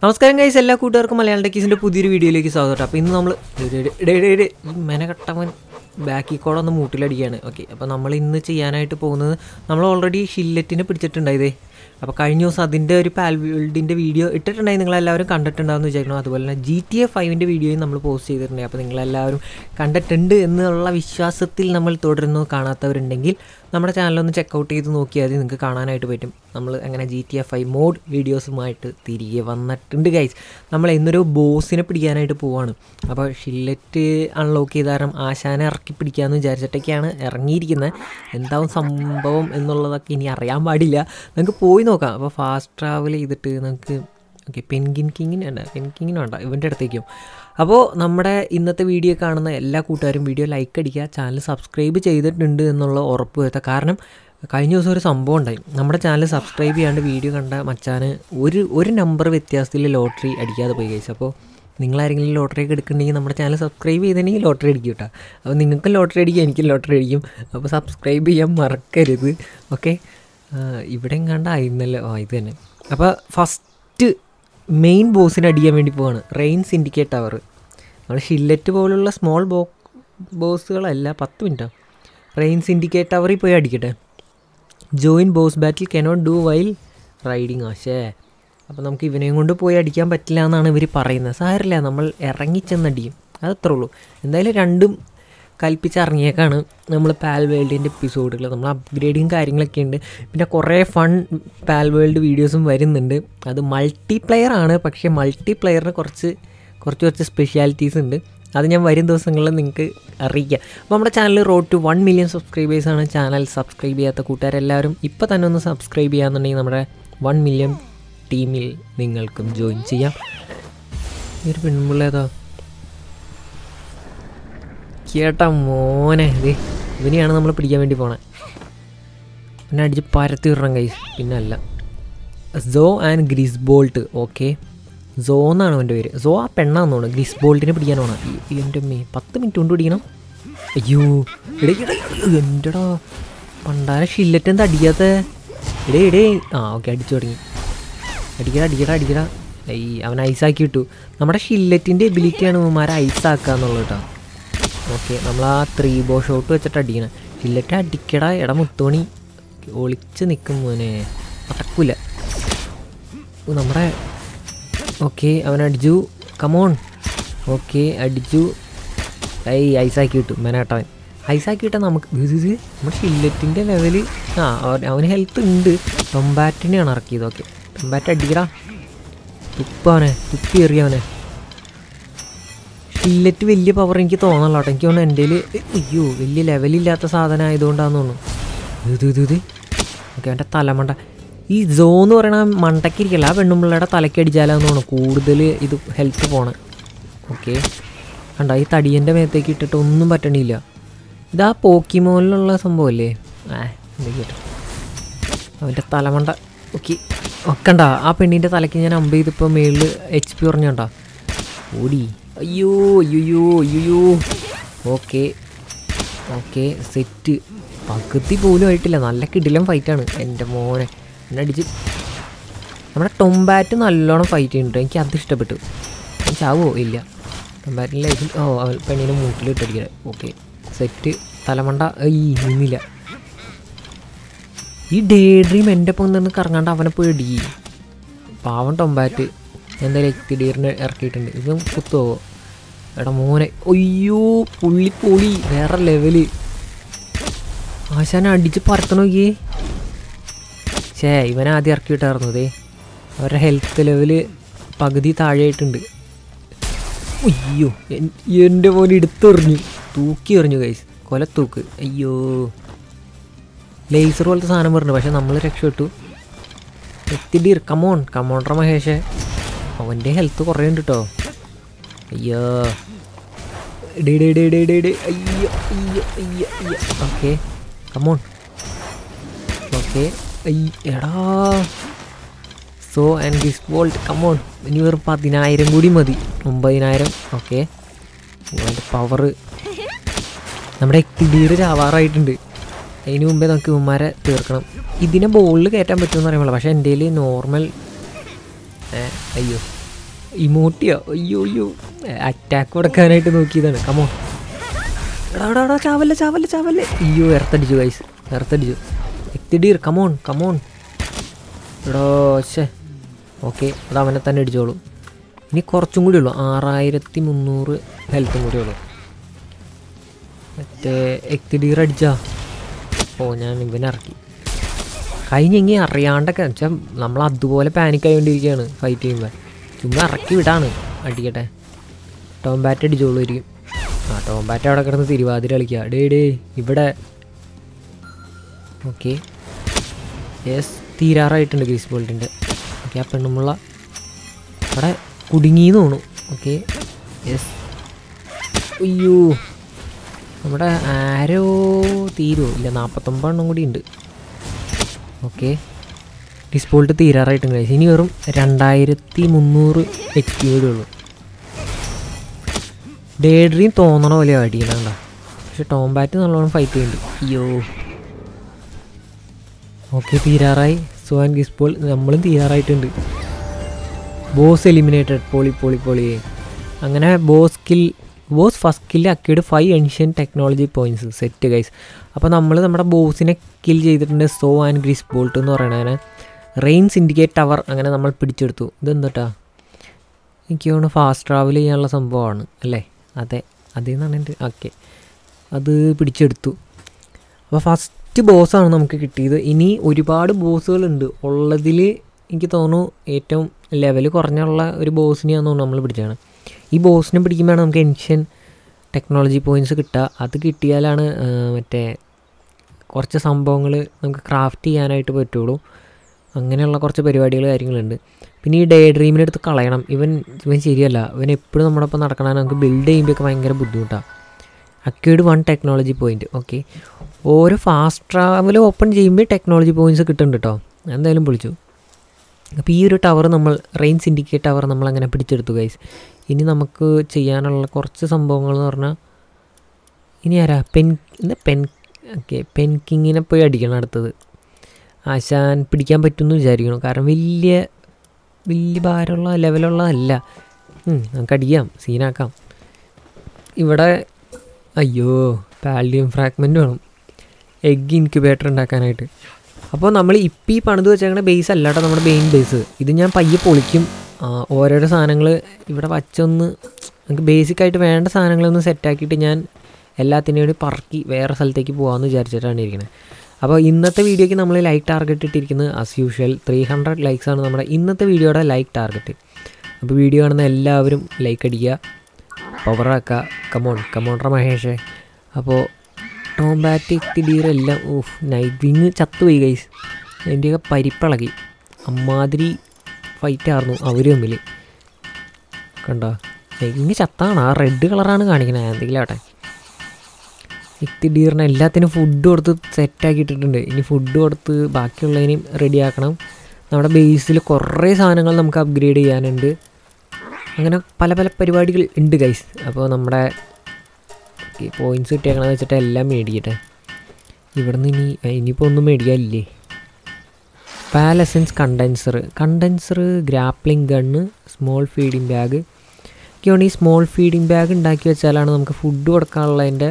നമസ്കാരം ഗൈസ് എല്ലാ കൂട്ടുകാർക്കും മലയാളം ടെക്കീസിൻ്റെ പുതിയൊരു വീഡിയോയിലേക്ക് സ്വാഗതം അപ്പോൾ ഇന്ന് നമ്മൾ ഈ മെനകട്ടവൻ ബാക്കിൽ കൂടെ ഒന്ന് മൂട്ടിലടിക്കുകയാണ് ഓക്കെ അപ്പോൾ നമ്മൾ ഇന്ന് ചെയ്യാനായിട്ട് പോകുന്നത് നമ്മൾ ഓൾറെഡി ഷില്ലറ്റിനെ പിടിച്ചിട്ടുണ്ടായതേ അപ്പോൾ കഴിഞ്ഞ ദിവസം അതിൻ്റെ ഒരു പാൽവേൾഡിൻ്റെ വീഡിയോ ഇട്ടിട്ടുണ്ടായി നിങ്ങളെല്ലാവരും കണ്ടിട്ടുണ്ടാകുമെന്ന് വിചാരിക്കണം അതുപോലെ തന്നെ ജി ടി എ ഫൈവിൻ്റെ വീഡിയോയും നമ്മൾ പോസ്റ്റ് ചെയ്തിട്ടുണ്ട് അപ്പോൾ നിങ്ങളെല്ലാവരും കണ്ടിട്ടുണ്ട് എന്നുള്ള വിശ്വാസത്തിൽ നമ്മൾ തുടരുന്നു കാണാത്തവരുണ്ടെങ്കിൽ നമ്മുടെ ചാനലൊന്ന് ചെക്കൗട്ട് ചെയ്ത് നോക്കിയാൽ മതി നിങ്ങൾക്ക് കാണാനായിട്ട് പറ്റും നമ്മൾ അങ്ങനെ G T F I mode വീഡിയോസുമായിട്ട് തിരികെ വന്നിട്ടുണ്ട് ഗൈസ് നമ്മൾ ഇന്നൊരു ബോസിനെ പിടിക്കാനായിട്ട് പോവാണ് അപ്പോൾ ഷില്ലറ്റ് അൺലോക്ക് ചെയ്ത കാരണം ആശാനെ ഇറക്കി പിടിക്കാമെന്ന് വിചാരിച്ചിട്ടൊക്കെയാണ് ഇറങ്ങിയിരിക്കുന്നത് എന്താവും സംഭവം എന്നുള്ളതൊക്കെ ഇനി അറിയാൻ പാടില്ല നമുക്ക് പോയി നോക്കാം അപ്പോൾ ഫാസ്റ്റ് ട്രാവൽ ചെയ്തിട്ട് നമുക്ക് ഓക്കെ പെൻകിൻ കിങ്ങിന് വേണ്ട പെൻകിങ്ങിന് വേണ്ട ഇവൻ്റെ അടുത്തേക്കും അപ്പോൾ നമ്മുടെ ഇന്നത്തെ വീഡിയോ കാണുന്ന എല്ലാ കൂട്ടുകാരും വീഡിയോ ലൈക്ക് അടിക്കുക ചാനൽ സബ്സ്ക്രൈബ് ചെയ്തിട്ടുണ്ട് എന്നുള്ള ഉറപ്പ് വരുത്തുക കാരണം കഴിഞ്ഞ ദിവസം ഒരു സംഭവം ഉണ്ടായി നമ്മുടെ ചാനൽ സബ്സ്ക്രൈബ് ചെയ്യാണ്ട് വീഡിയോ കണ്ട മച്ചാന് ഒരു ഒരു നമ്പർ വ്യത്യാസത്തിൽ ലോട്ടറി അടിക്കാതെ പോയി കഴിച്ചു അപ്പോൾ നിങ്ങളാരെങ്കിലും ലോട്ടറി ഒക്കെ എടുക്കുന്നുണ്ടെങ്കിൽ നമ്മുടെ ചാനൽ സബ്സ്ക്രൈബ് ചെയ്തിട്ടുണ്ടെങ്കിൽ ലോട്ടറി അടിക്കും കേട്ടോ അപ്പോൾ നിങ്ങൾക്ക് ലോട്ടറി അടിക്കും എനിക്കും ലോട്ടറി അടിക്കും അപ്പോൾ സബ്സ്ക്രൈബ് ചെയ്യാൻ മറക്കരുത് ഓക്കെ ഇവിടെ കണ്ടായിരുന്നല്ലോ ആ ഇത് തന്നെ അപ്പോൾ ഫസ്റ്റ് മെയിൻ ബോസിനെ അടിക്കാൻ വേണ്ടി പോവാണ് റെയിൻ സിൻഡിക്കേറ്റ് ടവർ നമ്മൾ ഷില്ലറ്റ് പോലുള്ള സ്മോൾ ബോ ബോസുകളല്ല പത്ത് മിനിറ്റാണ് റെയിൻ സിൻഡിക്കേറ്റ് ടവറിൽ പോയി അടിക്കട്ടെ join boss battle cannot do while riding ആശേ അപ്പോൾ നമുക്ക് ഇവനെയും കൊണ്ട് പോയി അടിക്കാൻ പറ്റില്ല എന്നാണ് ഇവർ പറയുന്നത് സാരമില്ല നമ്മൾ ഇറങ്ങിച്ചെന്നടിയും അതത്രേ ഉള്ളൂ എന്തായാലും രണ്ടും കൽപ്പിച്ചിറങ്ങിയേക്കാണ് നമ്മൾ പാൽ വേൾഡിൻ്റെ എപ്പിസോഡുകൾ നമ്മൾ അപ്ഗ്രേഡിങ് കാര്യങ്ങളൊക്കെ ഉണ്ട് പിന്നെ കുറേ ഫൺ പാൽ വേൾഡ് വീഡിയോസും വരുന്നുണ്ട് അത് മൾട്ടി പ്ലെയർ ആണ് പക്ഷേ മൾട്ടി പ്ലെയറിന് കുറച്ച് കുറച്ച് കുറച്ച് സ്പെഷ്യാലിറ്റീസ് ഉണ്ട് അത് ഞാൻ വരും ദിവസങ്ങളിൽ നിങ്ങൾക്ക് അറിയിക്കാം അപ്പോൾ നമ്മുടെ channel road to one million സബ്സ്ക്രൈബേഴ്സാണ് ചാനൽ സബ്സ്ക്രൈബ് ചെയ്യാത്ത കൂട്ടുകാരെല്ലാവരും ഇപ്പോൾ തന്നെ ഒന്ന് സബ്സ്ക്രൈബ് ചെയ്യാന്നുണ്ടെങ്കിൽ നമ്മുടെ വൺ മില്യൺ ടീമിൽ നിങ്ങൾക്കും ജോയിൻ ചെയ്യാം ഈ ഒരു പെൺപിള്ള ഏതാ കേട്ടാ മോനെ ഇത് ഇവനെയാണ് നമ്മൾ പിടിക്കാൻ വേണ്ടി പോണേ പിന്നെ അടിച്ച് പരത്തി വിടണം കൈസ് പിന്നെ അല്ല so and grease bolt okay so എന്നാണ് അവൻ്റെ പേര് സോ ആ പെണ്ണാന്ന് തോന്നുന്നു ഗ്രിസ് ബോൾട്ടിനെ പിടിക്കാൻ പോണം എൻ്റെ മേ പത്ത് മിനിറ്റ് കൊണ്ട് പിടിക്കണം അയ്യോ എടേ എൻ്റെടാ പണ്ടാര ഷില്ലറ്റ് എന്താ അടിക്കാത്ത ഇടേ ഇടേ ആ ഓക്കെ അടിച്ചു തുടങ്ങി അടിക്കട അടിക്കട അടിക്കട ഈ അവൻ ഐസാക്കി വിട്ടു നമ്മുടെ ഷില്ലറ്റിൻ്റെ എബിലിറ്റിയാണ് ഇവന്മാരെ ഐസാക്കുക എന്നുള്ളത് കേട്ടോ ഓക്കെ നമ്മൾ ആ ത്രീ ബോ ഷോട്ട് വെച്ചിട്ട് അടിക്കണം ഷില്ലറ്റ് അടിക്കട ഇട മുത്തോണി ഒളിച്ച് നിൽക്കും മോനെ നടക്കൂല ഓ, നമ്മുടെ ഓക്കെ അവൻ അടിച്ചു കമോൺ ഓക്കെ അടിച്ചു ഐ ഐസാക്കി കിട്ടും മെനാട്ടവൻ ഐസാക്കി കിട്ടാൻ നമുക്ക് ഇത് ഇത് നമ്മുടെ ഷില്ലറ്റിൻ്റെ ലെവല് ആ അവൻ- അവന് ഹെൽത്ത് ഉണ്ട് ടൊമ്പാറ്റിനെയാണ് ഇറക്കിയത് ഓക്കെ ടൊമ്പാറ്റ് അടിക്കടാ തുപ്പവനെ തുപ്പി എറിയവനെ ഷില്ലറ്റ് വലിയ പവർ എനിക്ക് തോന്നല്ലോ കേട്ടോ എനിക്ക് തോന്നുന്നു എൻ്റെ കയ്യിൽ അയ്യോ വലിയ ലെവലില്ലാത്ത സാധനം ആയതുകൊണ്ടാന്ന് തോന്നുന്നു ഇത് ഇത് ഇത് ഓക്കെ അവൻ്റെ തലമണ്ട ഈ സോ എന്ന് പറയണ മണ്ടക്കിരിക്കല്ല ആ പെണ്ണുമ്പിള്ളയുടെ തലയ്ക്ക് അടിച്ചാലാന്ന് തോന്നുന്നു കൂടുതൽ ഇത് ഹെൽത്ത് പോണേ ഓക്കെ കണ്ട ഈ തടിയൻ്റെ മേത്തേക്ക് ഇട്ടിട്ട് ഒന്നും പറ്റണില്ല ഇതാ പോക്കിമോനിലുള്ള സംഭവമല്ലേ ആ എന്തൊക്കെയാ അവൻ്റെ തലമണ്ട ഓക്കെ ഒക്കണ്ട ആ പെണ്ണിൻ്റെ തലയ്ക്ക് ഞാൻ അമ്പ് ചെയ്തിപ്പോൾ മേളിൽ എച്ച് പി പറഞ്ഞോണ്ട ഓടി അയ്യോ അയ്യോ അയ്യോ ഓക്കെ ഓക്കെ സെറ്റ് പകുതി പോലും ആയിട്ടില്ല നല്ല കിടിലം ഫൈറ്റാണ് എൻ്റെ മോനെ എന്നെ അടിച്ച് നമ്മുടെ ടൊമ്പാറ്റ് നല്ലോണം ഫൈറ്റ് ചെയ്യുന്നുണ്ട് എനിക്ക് അത് ഇഷ്ടപ്പെട്ടു എനിക്ക് ചാവോ ഇല്ല ടൊമ്പാറ്റിൻ്റെ ലൈഫിൽ ഓ അവൻ പെണ്ണിനെ മൂട്ടിലിട്ടടിക്കണേ ഓക്കെ സെറ്റ് തലമണ്ട ഈ നിന്നില്ല ഈ ഡേ ഡ്രീം എൻ്റെ ഒപ്പം നിന്ന് കറങ്ങാണ്ട് അവനെ പോയി ഇടി പാവം ടൊമ്പാറ്റ് എന്തായാലും എത്തിഡീറിനെ ഇറക്കിയിട്ടുണ്ട് ഇത് കുത്തുവോ എടാ മോനെ അയ്യോ പുള്ളി പൊളി വേറെ ലെവല് ആശാനെ അടിച്ച് പറത്തണ നോക്കിയേ ഛേ ഇവനെ ആദ്യം ഇറക്കി വിട്ടായിരുന്നു ദേ അവരുടെ ഹെൽത്ത് ലെവല് പകുതി താഴെയായിട്ടുണ്ട് അയ്യോ എൻ- എൻ്റെ മോനെ എടുത്തെറിഞ്ഞു തൂക്കി എറിഞ്ഞു കൈസ് കൊലത്തൂക്ക് അയ്യോ ലേസർ പോലത്തെ സാധനം പറഞ്ഞു പക്ഷെ നമ്മൾ രക്ഷപ്പെട്ടു എത്തിഡീർ കമോൺ കമോണ്ടർ മഹേഷേ അവൻ്റെ ഹെൽത്ത് കുറേ ഉണ്ട് കേട്ടോ അയ്യോ ഡേ ഡേ ഡേ ഡേ ഡേ ഡേ അയ്യോ അയ്യോ അയ്യോ അയ്യോ ഓക്കെ കമോൺ ഓക്കെ എടാ so and this volt come on ഇനി വെറും പതിനായിരം കൂടി മതി ഒമ്പതിനായിരം ഓക്കെ അതിൻ്റെ പവറ് നമ്മുടെ എക്തിഡീർ ചാവാറായിട്ടുണ്ട് അതിന് മുമ്പേ നമുക്ക് ഇവന്മാരെ തീർക്കണം ഇതിനെ ബോളിൽ കയറ്റാൻ പറ്റുമെന്ന് അറിയാമല്ലോ പക്ഷേ എൻ്റെ കയ്യിൽ നോർമൽ ഏ, അയ്യോ ഇമോട്ടിയോ അയ്യോ അയ്യോ അറ്റാക്ക് കൊടുക്കാനായിട്ട് നോക്കിയതാണ് കമോ എടാ എടാ എടാ ചാവല്ലേ ചാവല്ലേ ചാവല്ലേ അയ്യോ എർത്തടിച്ചു ഗൈസ് എർത്തടിച്ചു എത്തിടീർ കമോൺ കമോൺ എടോ ശേ ഓക്കെ അത് അവനെ തന്നെ അടിച്ചോളൂ ഇനി കുറച്ചും കൂടി ഉള്ളൂ ആറായിരത്തി മുന്നൂറ് ഹെൽത്തും കൂടി ഉള്ളൂ മറ്റേ എക്തിഡീർ അടിച്ചാ ഓ ഞാൻ ഇവനെ ഇറക്കി കഴിഞ്ഞെങ്കിൽ അറിയാണ്ടൊക്കെ വെച്ചാൽ നമ്മൾ അതുപോലെ പാനിക് ആയിക്കൊണ്ടിരിക്കുകയാണ് ഫൈറ്റ് ചെയ്യുമ്പോൾ ചുമ്മാ ഇറക്കി വിടാണ് അടിക്കട്ടെ ടോം ബാറ്റ് അടിച്ചോളൂ ആയിരിക്കും ആ ടോം ബാറ്റ് അവിടെ കിടന്ന് തിരുവാതിര കളിക്കുക ഡേ ഡേ ഇവിടെ ഓക്കെ യെസ് തീരാറായിട്ടുണ്ട് ഗ്രീസ് ബോൾട്ടിൻ്റെ ഓക്കെ ആ പെണ്ണുമുള്ള അവിടെ കുടുങ്ങിന്ന് തോന്നുന്നു ഓക്കെ യെസ് അയ്യോ നമ്മുടെ ആരോ തീരുമോ ഇല്ല നാൽപ്പത്തൊമ്പതെണ്ണം കൂടി ഉണ്ട് ഓക്കെ ഡിസ്പോൾട്ട് തീരാറായിട്ടും കഴിച്ചു ഇനി വെറും രണ്ടായിരത്തി മുന്നൂറ് എച്ച് പി കൂടെ ഉള്ളൂ ഡേ ഡ്രീം തോന്നണ പോലെ അടിക്കണണ്ട പക്ഷെ ടോം ബാറ്റ് നല്ലോണം ഫൈറ്റ് ചെയ്യുന്നുണ്ട് അയ്യോ ഓക്കെ തീരാറായി സോ ആൻഡ് ഗിസ്പോൾ നമ്മളും തീരാറായിട്ടുണ്ട് ബോസ് എലിമിനേറ്റഡ് പോളി പോളി പോളി അങ്ങനെ boss kill boss first kill acquired five എൻഷ്യൻ ടെക്നോളജി പോയിൻറ്റ്സ് സെറ്റ് ഗൈസ് അപ്പോൾ നമ്മൾ നമ്മുടെ ബോസിനെ കിൽ ചെയ്തിട്ടുണ്ട് സോ ആൻഡ് ഗ്രീസ് ബോൾട്ട് എന്ന് പറയണതിനെ റെയിൻസ് ഇൻഡിക്കേറ്റ് ടവർ അങ്ങനെ നമ്മൾ പിടിച്ചെടുത്തു ഇതെന്താ എനിക്ക് തോന്നുന്നു ഫാസ്റ്റ് ട്രാവൽ ചെയ്യാനുള്ള സംഭവമാണ് അല്ലേ അതെ അതിൽ നിന്നാണ് എൻ്റെ ഓക്കെ അത് പിടിച്ചെടുത്തു അപ്പോൾ ഫസ്റ്റ് ബോസാണ് നമുക്ക് കിട്ടിയത് ഇനി ഒരുപാട് ബോസുകളുണ്ട് ഉള്ളതിൽ എനിക്ക് തോന്നുന്നു ഏറ്റവും ലെവൽ കുറഞ്ഞുള്ള ഒരു ബോസിനെയാണെന്ന് തോന്നുന്നു നമ്മൾ പിടിച്ചതാണ് ഈ ബോസിനെ പിടിക്കുമ്പോഴാണ് നമുക്ക് എൻഷ്യൻ ടെക്നോളജി പോയിൻറ്റ്സ് കിട്ടുക അത് കിട്ടിയാലാണ് ആ, മറ്റേ കുറച്ച് സംഭവങ്ങൾ നമുക്ക് ക്രാഫ്റ്റ് ചെയ്യാനായിട്ട് പറ്റുള്ളൂ അങ്ങനെയുള്ള കുറച്ച് പരിപാടികൾ കാര്യങ്ങളുണ്ട് പിന്നെ ഈ ഡേ ഡ്രീമിനെടുത്ത് കളയണം ഇവൻ ഇവൻ ശരിയല്ല ഇവൻ എപ്പോഴും നമ്മുടെ ഒപ്പം നടക്കണ നമുക്ക് ബിൽഡ് ചെയ്യുമ്പോഴൊക്കെ ഭയങ്കര ബുദ്ധിമുട്ടാണ് acquired one technology point okay ഓരോ ഫാസ്റ്റ് ട്രാവൽ ഓപ്പൺ ചെയ്യുമ്പോൾ ടെക്നോളജി പോയിന്റ്സ് കിട്ടുന്നുണ്ട് കേട്ടോ എന്തായാലും പൊളിച്ചു അപ്പോൾ ഈ ഒരു ടവർ നമ്മൾ റെയിൻ സിൻഡിക്കേറ്റ് ടവർ നമ്മൾ അങ്ങനെ പിടിച്ചെടുത്തു ഗൈസ് ഇനി നമുക്ക് ചെയ്യാനുള്ള കുറച്ച് സംഭവങ്ങൾ എന്ന് പറഞ്ഞാൽ ഇനി ആരാ പെൻ എന്താ പെൻ ഓക്കെ പെൻ കിങ്ങിനെ പോയി അടിക്കണം അടുത്തത് ആശാൻ പിടിക്കാൻ പറ്റുമെന്ന് വിചാരിക്കണം കാരണം വലിയ വലിയ ഭാരമുള്ള ലെവലുള്ളതല്ല ഉം, നമുക്ക് അടിക്കാം സീനാക്കാം ഇവിടെ അയ്യോ പാലിയം ഫ്രാഗ്മെൻറ്റ് വേണം എഗ് ഇൻക്യുബേറ്റർ ഉണ്ടാക്കാനായിട്ട് അപ്പോൾ നമ്മൾ ഇപ്പം ഈ പണിത് വെച്ചേക്കണ ബേസ് അല്ല കേട്ടോ നമ്മുടെ മെയിൻ ബേസ് ഇത് ഞാൻ പയ്യെ പൊളിക്കും ആ, ഓരോരോ സാധനങ്ങൾ ഇവിടെ വച്ചൊന്ന് നമുക്ക് ബേസിക്കായിട്ട് വേണ്ട സാധനങ്ങളൊന്ന് സെറ്റാക്കിയിട്ട് ഞാൻ എല്ലാത്തിനെയും കൂടി പറക്കി വേറെ സ്ഥലത്തേക്ക് പോകാമെന്ന് വിചാരിച്ചിട്ടാണ് ഇരിക്കുന്നത് അപ്പോൾ ഇന്നത്തെ വീഡിയോയ്ക്ക് നമ്മൾ ലൈക്ക് ടാർഗറ്റ് ഇട്ടിരിക്കുന്നത് as usual three hundred likes ആണ് നമ്മുടെ ഇന്നത്തെ വീഡിയോയുടെ ലൈക്ക് ടാർഗറ്റ് അപ്പോൾ വീഡിയോ കാണുന്ന എല്ലാവരും ലൈക്ക് അടിക്കുക പവറാക്കുക കമോൺ കമോണ്ടർ മഹേഷേ അപ്പോൾ ടോംബാറ്റിക് തിടീർ എല്ലാം ഓഫ് നൈറ്റ് വിങ് ചത്തുപോയി ഗൈസ് അതിൻ്റെയൊക്കെ പരിപ്പിളകി അമ്മാതിരി ഫൈറ്റ് ആയിരുന്നു അവർ തമ്മിൽ കണ്ടോ ഇങ്ങ് ചത്താണ് ആ റെഡ് കളറാണ് കാണിക്കണത് എന്തെങ്കിലും ആട്ടെ ഇത്തിഡീറിന് എല്ലാത്തിനും ഫുഡ് കൊടുത്ത് സെറ്റാക്കി ഇട്ടിട്ടുണ്ട് ഇനി ഫുഡ് കൊടുത്ത് ബാക്കിയുള്ളതിനും റെഡിയാക്കണം നമ്മുടെ ബേസിൽ കുറേ സാധനങ്ങൾ നമുക്ക് അപ്ഗ്രേഡ് ചെയ്യാനുണ്ട് അങ്ങനെ പല പല പരിപാടികൾ ഉണ്ട് ഗൈസ് അപ്പോൾ നമ്മുടെ പോയിൻറ്റ്സ് കിട്ടിയേക്കണമെന്ന് വെച്ചിട്ട് എല്ലാം മേടിക്കട്ടെ ഇവിടുന്ന് ഇനി ഇനിയിപ്പോൾ ഒന്നും മേടിക്കാനില്ലേ പാലസൻസ് condenser condenser grappling gun small feeding bag ഒക്കെയാണ് ഈ സ്മോൾ ഫീഡിംഗ് ബാഗ് ഉണ്ടാക്കി വെച്ചാലാണ് നമുക്ക് ഫുഡ് കൊടുക്കാനുള്ളതിൻ്റെ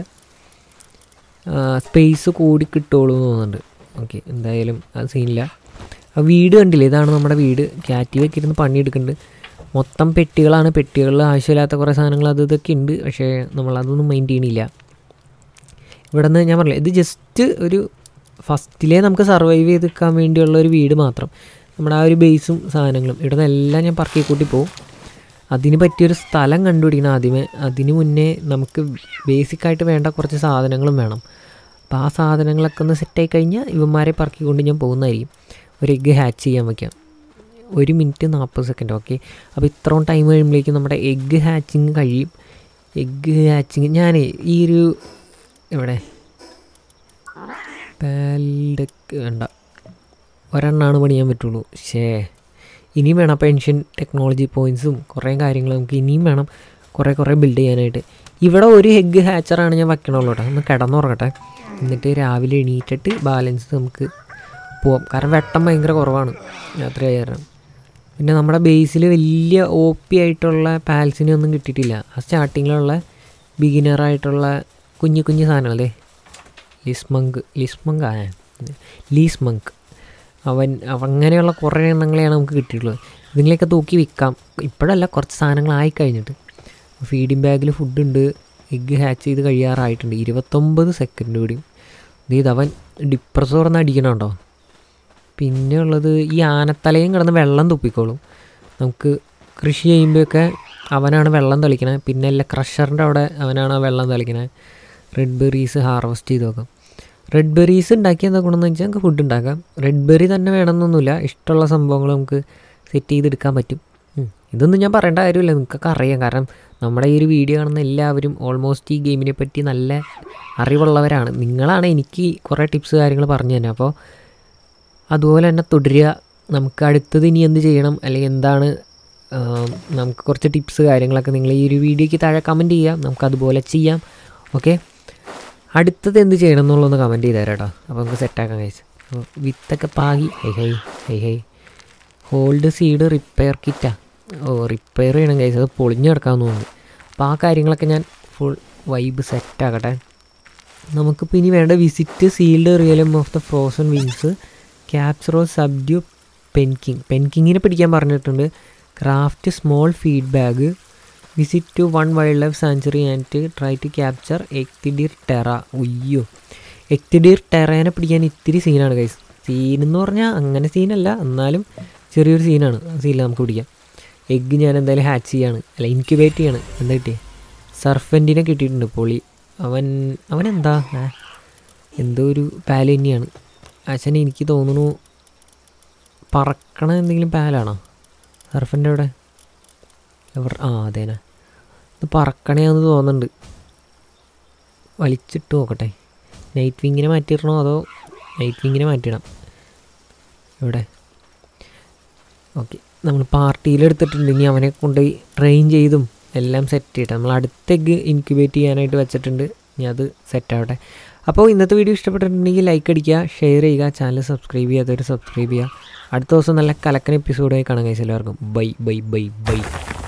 സ്പേസ് കൂടി കിട്ടുള്ളൂ എന്ന് തോന്നുന്നുണ്ട് ഓക്കെ എന്തായാലും അത് സീനില്ല ആ വീട് കണ്ടില്ലേ ഇതാണ് നമ്മുടെ വീട് ക്യാറ്റീവൊക്കെ ഇരുന്ന് പണിയെടുക്കുന്നുണ്ട് മൊത്തം പെട്ടികളാണ് പെട്ടികളിൽ ആവശ്യമില്ലാത്ത കുറേ സാധനങ്ങൾ അത് ഇതൊക്കെ ഉണ്ട് പക്ഷേ നമ്മളതൊന്നും മൈൻഡ് ചെയ്യണില്ല ഇവിടെ നിന്ന് ഞാൻ പറഞ്ഞില്ല ഇത് ജസ്റ്റ് ഒരു ഫസ്റ്റിലേ നമുക്ക് സർവൈവ് ചെയ്ത് നിൽക്കാൻ വേണ്ടിയുള്ള ഒരു വീട് മാത്രം നമ്മുടെ ആ ഒരു ബേസും സാധനങ്ങളും ഇവിടെ നിന്ന് എല്ലാം ഞാൻ പറക്കി കൂട്ടി പോകും അതിന് പറ്റിയൊരു സ്ഥലം കണ്ടുപിടിക്കണം ആദ്യമേ അതിന് മുന്നേ നമുക്ക് ബേസിക്കായിട്ട് വേണ്ട കുറച്ച് സാധനങ്ങളും വേണം അപ്പോൾ ആ സാധനങ്ങളൊക്കെ ഒന്ന് സെറ്റായി കഴിഞ്ഞാൽ ഇവന്മാരെ പറക്കിക്കൊണ്ട് ഞാൻ പോകുന്നതായിരിക്കും ഒരു എഗ്ഗ് ഹാച്ച് ചെയ്യാൻ വയ്ക്കാം ഒരു മിനിറ്റ് നാൽപ്പത് സെക്കൻഡ് ഓക്കെ അപ്പോൾ ഇത്രയും ടൈം കഴിയുമ്പോഴേക്കും നമ്മുടെ എഗ്ഗ് ഹാച്ചിങ് കഴിയും എഗ്ഗ് ഹാച്ചിങ് ഞാൻ ഈ ഒരു ഇവിടെ പാൽഡക്ക് വേണ്ട ഒരെണ്ണമാണ് പണിയാൻ പറ്റുള്ളൂ ശേ ഇനിയും വേണം അപ്പോൾ എൻഷ്യൻ ടെക്നോളജി പോയിൻറ്റ്സും കുറേ കാര്യങ്ങൾ നമുക്ക് ഇനിയും വേണം കുറേ കുറേ ബിൽഡ് ചെയ്യാനായിട്ട് ഇവിടെ ഒരു എഗ്ഗ് ഹാച്ചറാണ് ഞാൻ വെക്കണുള്ളൂ കേട്ടോ ഒന്ന് കിടന്നുറങ്ങട്ടെ എന്നിട്ട് രാവിലെ എണീറ്റിട്ട് ബാലൻസ് നമുക്ക് പോവാം കാരണം വെട്ടം ഭയങ്കര കുറവാണ് രാത്രി ആയി കാരണം പിന്നെ നമ്മുടെ ബേസിൽ വലിയ ഒ പി ആയിട്ടുള്ള പാൽസിനെ ഒന്നും കിട്ടിയിട്ടില്ല ആ സ്റ്റാർട്ടിങ്ങിലുള്ള ബിഗിനറായിട്ടുള്ള കുഞ്ഞു കുഞ്ഞു സാധനങ്ങളല്ലേ ലിസ്മങ്ക് ലിസ്മങ്ക് ആ ലീസ്മങ്ക് അവൻ അവ- അങ്ങനെയുള്ള കുറേ എണ്ണങ്ങളെയാണ് നമുക്ക് കിട്ടിയിട്ടുള്ളത് ഇതിങ്ങളെയൊക്കെ തൂക്കി വിൽക്കാം ഇപ്പോഴല്ല കുറച്ച് സാധനങ്ങളായി കഴിഞ്ഞിട്ട് ഫീഡിങ് ബാഗിൽ ഫുഡുണ്ട് എഗ്ഗ് ഹാച്ച് ചെയ്ത് കഴിയാറായിട്ടുണ്ട് ഇരുപത്തൊമ്പത് സെക്കൻഡ് കൂടി ഇത് അവൻ ഡിപ്രസർ തുറന്ന് അടിക്കണുണ്ടോ പിന്നെ ഉള്ളത് ഈ ആനത്തലയും കിടന്ന് വെള്ളം തുപ്പിക്കോളും നമുക്ക് കൃഷി ചെയ്യുമ്പോഴൊക്കെ അവനാണ് വെള്ളം തളിക്കണത് പിന്നെ അല്ല ക്രഷറിൻ്റെ അവിടെ അവനാണ് ആ വെള്ളം തളിക്കണത് റെഡ് ബെറീസ് ഹാർവെസ്റ്റ് ചെയ്ത് നോക്കാം റെഡ് ബെറീസ് ഉണ്ടാക്കി എന്താ ഗുണമെന്ന് വെച്ചാൽ നമുക്ക് ഫുഡ് ഉണ്ടാക്കാം റെഡ് ബെറി തന്നെ വേണമെന്നൊന്നുമില്ല ഇഷ്ടമുള്ള സംഭവങ്ങൾ നമുക്ക് സെറ്റ് ചെയ്തെടുക്കാൻ പറ്റും ഉം. ഇതൊന്നും ഞാൻ പറയേണ്ട കാര്യമില്ല നിങ്ങൾക്കൊക്കെ അറിയാം കാരണം നമ്മുടെ ഈ ഒരു വീഡിയോ കാണുന്ന എല്ലാവരും ഓൾമോസ്റ്റ് ഈ ഗെയിമിനെ പറ്റി നല്ല അറിവുള്ളവരാണ് നിങ്ങളാണ് എനിക്ക് കുറേ ടിപ്സ് കാര്യങ്ങൾ പറഞ്ഞു തന്നെ അപ്പോൾ അതുപോലെ തന്നെ തുടരുക നമുക്ക് അടുത്തത് ഇനി എന്ത് ചെയ്യണം അല്ലെങ്കിൽ എന്താണ് ആം, നമുക്ക് കുറച്ച് ടിപ്സ് കാര്യങ്ങളൊക്കെ നിങ്ങൾ ഈ ഒരു വീഡിയോയ്ക്ക് താഴെ കമൻറ്റ് ചെയ്യാം നമുക്ക് അതുപോലെ ചെയ്യാം ഓക്കെ അടുത്തത് എന്ത് ചെയ്യണം എന്നുള്ളതൊന്ന് കമൻറ്റ് ചെയ്ത് തരാം കേട്ടോ അപ്പോൾ നമുക്ക് സെറ്റാക്കാൻ കഴിച്ചു അപ്പോൾ വിത്തൊക്കെ പാകി high high high high hold seed repair കിറ്റാ ഓ റിപ്പയർ ചെയ്യണം കഴിച്ചത് അത് പൊളിഞ്ഞ് കിടക്കാമെന്ന് തോന്നുന്നു അപ്പോൾ ആ കാര്യങ്ങളൊക്കെ ഞാൻ ഫുൾ വൈബ് സെറ്റാക്കട്ടെ നമുക്കിപ്പോൾ ഇനി വേണ്ട visit sealed realm of the frozen wings ക്യാപ്ചറോ സബ്ഡ്യൂ പെൻകിങ് പെൻകിങ്ങിനെ പിടിക്കാൻ പറഞ്ഞിട്ടുണ്ട് craft small feed bag visit to one wildlife sanctuary and try to capture Eikthyrdeer Terra ഉയ്യോ എക്തിഡിർ ടെറേനെ പിടിക്കാൻ ഇത്തിരി സീനാണ് കൈസ് സീൻ എന്ന് പറഞ്ഞാൽ അങ്ങനെ സീനല്ല എന്നാലും ചെറിയൊരു സീനാണ് ആ സീനിൽ നമുക്ക് പിടിക്കാം എഗ്ഗ് ഞാൻ എന്തായാലും ഹാച്ച് ചെയ്യാണ് അല്ല ഇൻക്യുബേറ്റ് ചെയ്യാണ് എന്താ കിട്ടിയേ സർഫൻറ്റിനെ കിട്ടിയിട്ടുണ്ട് പൊളി അവൻ അവൻ എന്താ ആ, എന്തോ ഒരു പാല് തന്നെയാണ് അച്ഛൻ എനിക്ക് തോന്നുന്നു പറക്കണ എന്തെങ്കിലും പാലാണോ സർഫൻ്റെ അവിടെ എവർ ആ അതേനാ ഇത് പറക്കണയാന്ന് തോന്നുന്നുണ്ട് വലിച്ചിട്ട് നോക്കട്ടെ നൈറ്റ് വിങ്ങിനെ മാറ്റിയിടണോ അതോ നൈറ്റ് വിങ്ങിനെ മാറ്റിയിടാം എവിടെ ഓക്കെ നമ്മൾ പാർട്ടിയിലെടുത്തിട്ടുണ്ട് ഇനി അവനെ കൊണ്ടുപോയി ട്രെയിൻ ചെയ്തും എല്ലാം സെറ്റ് ചെയ്തിട്ട് നമ്മൾ അടുത്ത എഗ്ഗ് ഇൻക്യുബേറ്റ് ചെയ്യാനായിട്ട് വെച്ചിട്ടുണ്ട് ഇനി അത് സെറ്റ് ആവട്ടെ അപ്പോൾ ഇന്നത്തെ വീഡിയോ ഇഷ്ടപ്പെട്ടിട്ടുണ്ടെങ്കിൽ ലൈക്ക് അടിക്കുക ഷെയർ ചെയ്യുക ചാനൽ സബ്സ്ക്രൈബ് ചെയ്യാത്തവർ സബ്സ്ക്രൈബ് ചെയ്യുക അടുത്ത ദിവസം നല്ല കലക്കൻ എപ്പിസോഡായി കാണാൻ കഴിച്ചു എല്ലാവർക്കും ബൈ ബൈ ബൈ ബൈ